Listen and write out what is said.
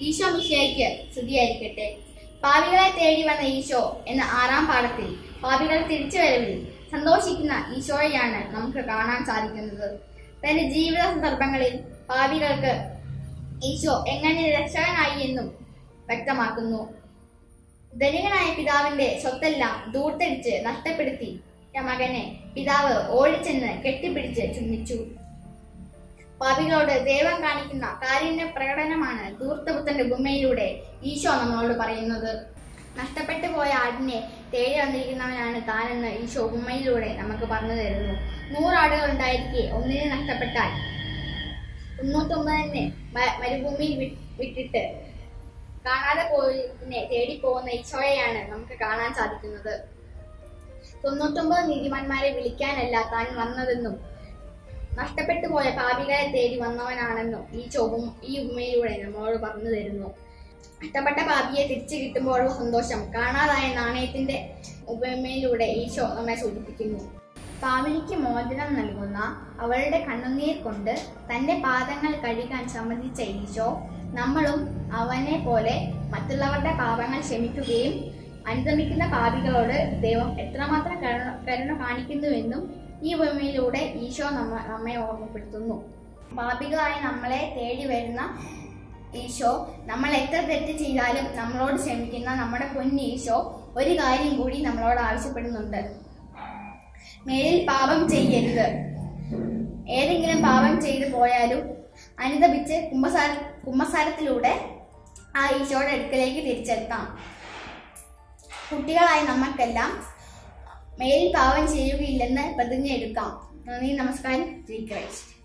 ഈശോ മിശിയായിക്ക് സ്തുതിയായിരിക്കട്ടെ പാപികളെ തേടി വന്ന ഈശോ എന്ന ആറാം പാഠത്തിൽ പാപികൾ തിരിച്ചു വരവിൽ സന്തോഷിക്കുന്ന ഈശോയെയാണ് നമുക്ക് കാണാൻ സാധിക്കുന്നത് തന്റെ ജീവിത സന്ദർഭങ്ങളിൽ പാപികൾക്ക് ഈശോ എങ്ങനെ രക്ഷകനായി എന്നും വ്യക്തമാക്കുന്നു ധനികനായ പിതാവിന്റെ സ്വത്തെല്ലാം ദൂർത്തടിച്ച് നഷ്ടപ്പെടുത്തി മകനെ പിതാവ് ഓടിച്ചെന്ന് കെട്ടിപ്പിടിച്ച് ചുംബിച്ചു പാപികളോട് ദൈവം കാണിക്കുന്ന കാരുണ്യ പ്രകടനമാണ് ധൂർത്തപുത്തന്റെ ഉപമയിലൂടെ ഈശോ നമ്മളോട് പറയുന്നത് നഷ്ടപ്പെട്ടു പോയ ആടിനെ തേടി വന്നിരിക്കുന്നവനാണ് താനെന്ന് ഈശോ ഉപമയിലൂടെ നമുക്ക് പറഞ്ഞു തരുന്നു നൂറാടുകൾ ഉണ്ടായിരിക്കെ ഒന്നിനെ നഷ്ടപ്പെട്ടാൽ തൊണ്ണൂറ്റൊമ്പതിനെ മ- മരുഭൂമിയിൽ വി- വിട്ടിട്ട് കാണാതെ പോയതിനെ തേടി പോകുന്ന ഈശോയെയാണ് നമുക്ക് കാണാൻ സാധിക്കുന്നത് തൊണ്ണൂറ്റൊമ്പത് നീതിമാന്മാരെ വിളിക്കാനല്ല താൻ വന്നതെന്നും നഷ്ടപ്പെട്ടു പോയ പാപികളെ തേടി വന്നവനാണെന്നും ഈ ചോപം ഈ ഉപമയിലൂടെ നമ്മളോട് പറഞ്ഞു തരുന്നു നഷ്ടപ്പെട്ട പാപിയെ തിരിച്ചു കിട്ടുമ്പോഴുള്ള സന്തോഷം കാണാതായ നാണയത്തിന്റെ ഉപമയിലൂടെ ഈശോ നമ്മെ സൂചിപ്പിക്കുന്നു പാവിനിക്ക് മോചനം നൽകുന്ന അവളുടെ കണ്ണുനീർ കൊണ്ട് തന്റെ പാദങ്ങൾ കഴുകാൻ സമ്മതിച്ച ഈശോ നമ്മളും അവനെ പോലെ മറ്റുള്ളവരുടെ പാപങ്ങൾ ക്ഷമിക്കുകയും അനുഗമിക്കുന്ന പാപികളോട് ദൈവം എത്രമാത്രം കരുണ കരുണ കാണിക്കുന്നുവെന്നും ഈ ഭൂമിയിലൂടെ ഈശോ നമ്മ നമ്മെ ഓർമ്മപ്പെടുത്തുന്നു പാപികളായി നമ്മളെ തേടി വരുന്ന ഈശോ നമ്മൾ എത്ര തെറ്റ് ചെയ്താലും നമ്മളോട് ക്ഷമിക്കുന്ന നമ്മുടെ പൊന്ന് ഈശോ ഒരു കാര്യം കൂടി നമ്മളോട് ആവശ്യപ്പെടുന്നുണ്ട് മേലിൽ പാപം ചെയ്യരുത് ഏതെങ്കിലും പാപം ചെയ്തു പോയാലും അനുദപിച്ച് കുംഭസാര കുംഭസാരത്തിലൂടെ ആ ഈശോയുടെ അടുക്കലേക്ക് തിരിച്ചെത്താം കുട്ടികളായ നമുക്കെല്ലാം മേലിൽ പാപം ചെയ്യുകയില്ലെന്ന് പ്രതിജ്ഞ എടുക്കാം നന്ദി നമസ്കാരം ജയ് ക്രൈസ്റ്റ്